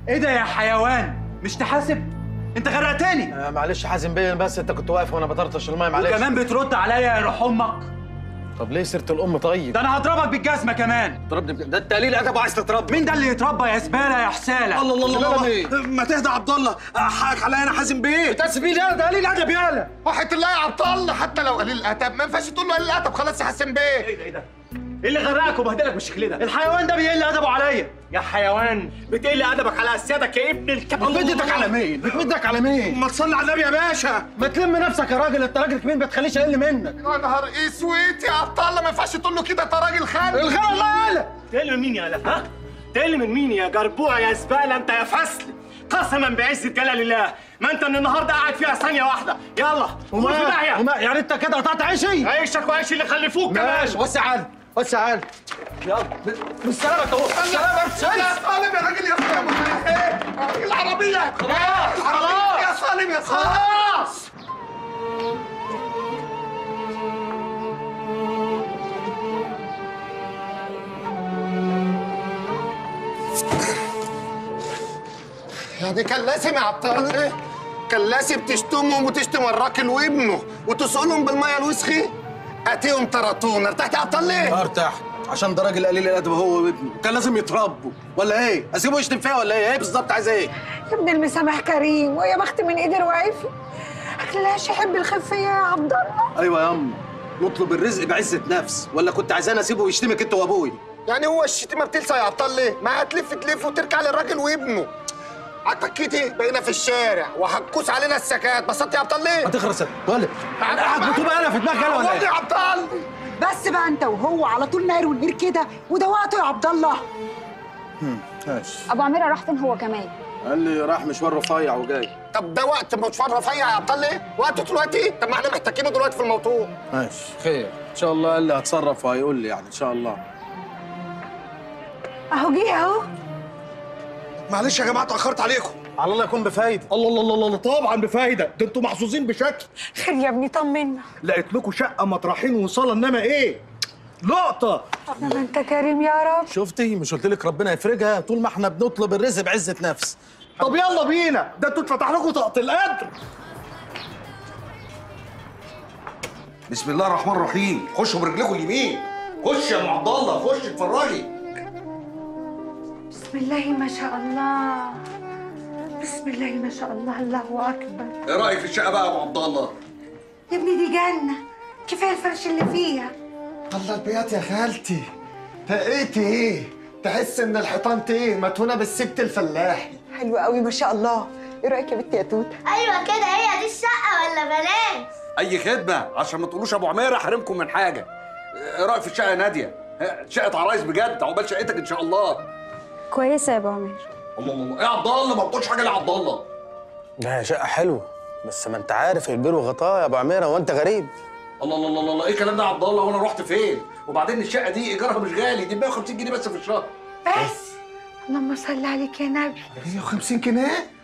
ايه ده يا حيوان مش تحاسب انت غرقتني آه معلش حازم بيه بس انت كنت واقف وانا بطرطش المايه معلش وكمان بترد عليا يا روح امك طب ليه سيره الام طيب ده انا هضربك بالجزمه كمان ضربني بج- ده انت قليل ادب وعايز تضربني مين ده اللي يتربى يا زباله يا حساله الله الله الله الله ما تهدى عبد الله حقك عليا انا حازم بيه تسبي لي ده قليل ادب يالا وحياة الله يا عبد الله حتى لو قليل الادب ما ينفعش تقول له قليل الادب خلاص يا حسن بيه ايه ده ايه ده ايه اللي غرقك وبهدلك بالشكل ده الحيوان ده بيقل ادبه عليا يا حيوان بتقل ادبك على اسيادك يا ابن الكلب بتمدك على مين بتمدك على مين ما تصلي على النبي يا باشا ما تلم نفسك يا راجل انت راجل كبير ما تخليش اقل منك يا نهار اسود يا عبد الله ما ينفعش تقول له كده انت راجل خالد الغلا الله يالا تقل من مين يا لا ها تقل من مين يا جربوع يا زباله انت يا فصل قسما بعزه جلال الله ما انت من النهارده قاعد فيها ثانيه واحده يلا قول في داهيه وما يعني انت كده قطعت عيشي عيشك وعيش اللي خلفوك كمان ماشي وسع عالي وسع عالي يلا بالسلامة اهو بالسلامة يا صالم يا راجل يا صالم ايه العربيه خلاص العربيه يا صالم يا صالم خلاص يعني كان لازم يا عبد الله كان لازم تشتمهم وتشتم الراجل وابنه وتسألهم بالميه الوسخه اتيهم طرطون ارتحت يا عبد الله ارتاح عشان ده راجل قليل الادب هو وابنه كان لازم يتربوا ولا ايه اسيبه يشتم فيها ولا ايه ايه بالظبط عايز ايه يا ابن المسامح كريم ويا بخت من قدر وعفي خلاش يحب الخفية يا عبد الله ايوه يا اما نطلب الرزق بعزه نفس ولا كنت عايزاني اسيبه يشتمك انت وابوي يعني هو الشتيمه بتلسع يا عبد الله ما هتلف تلف وترجع للراجل وابنه عتكتي بقينا في الشارع وهتكوس علينا السكات بسطت يا عبد الله هتخرس ولا قاعد بتبقى انا في دماغك انا ولا عوض يا ايه عبد الله بس بقى انت وهو على طول نار ونير كده وده وقته يا عبد الله ماشي ابو عميره راح فين هو كمان قال لي راح مشوار رفيع وجاي طب ده وقت مشوار رفيع يا عبد الله وقته دلوقتي طب ما احنا محتاجينه دلوقتي في الموضوع ماشي خير ان شاء الله قال لي هتصرف وهيقول لي يعني ان شاء الله اهو جه اهو معلش يا جماعه اتاخرت عليكم على الله يكون بفايده الله الله الله الله طبعا بفايده ده انتوا محظوظين بشكل خير يا ابني طمنا لقيت لكم شقه مطرحين وصاله انما ايه لقطه ما انت كريم يا رب شفتي مش قلت لك ربنا يفرجها طول ما احنا بنطلب الرزق بعزه نفس طب يلا بينا ده انتوا اتفتح لكم طاقه القدر بسم الله الرحمن الرحيم خشوا برجلكم اليمين خش يا ام عبد الله خش اتفرجي بسم الله ما شاء الله بسم الله ما شاء الله الله اكبر ايه رايك في الشقه بقى يا ابو عبد الله يا ابني دي جنة كفاية الفرش اللي فيها الله البيات يا خالتي تقيتي ايه تحس ان الحيطان ايه مدهونه بالسبت الفلاحي حلوة قوي ما شاء الله ايه رأيك يا بنتي يا توته ايوه كده هي دي الشقه ولا بلاش اي خدمه عشان ما تقولوش ابو عمير احرمكم من حاجه ايه رايك في الشقه يا ناديه ها، شقه عرايس بجد عقبال شقتك ان شاء الله كويسه يا ابو عمير الله الله الله ايه يا عبد الله ما بتقولش حاجه يا عبد الله ده شقه حلوه بس ما انت عارف البير وغطاه يا ابو عميره وانت غريب الله الله الله الله ايه الكلام ده يا عبد الله وانا رحت فين وبعدين الشقه دي ايجارها مش غالي دي 150 جنيه بس في الشهر بس اللهم صل عليك يا نبي 150 جنيه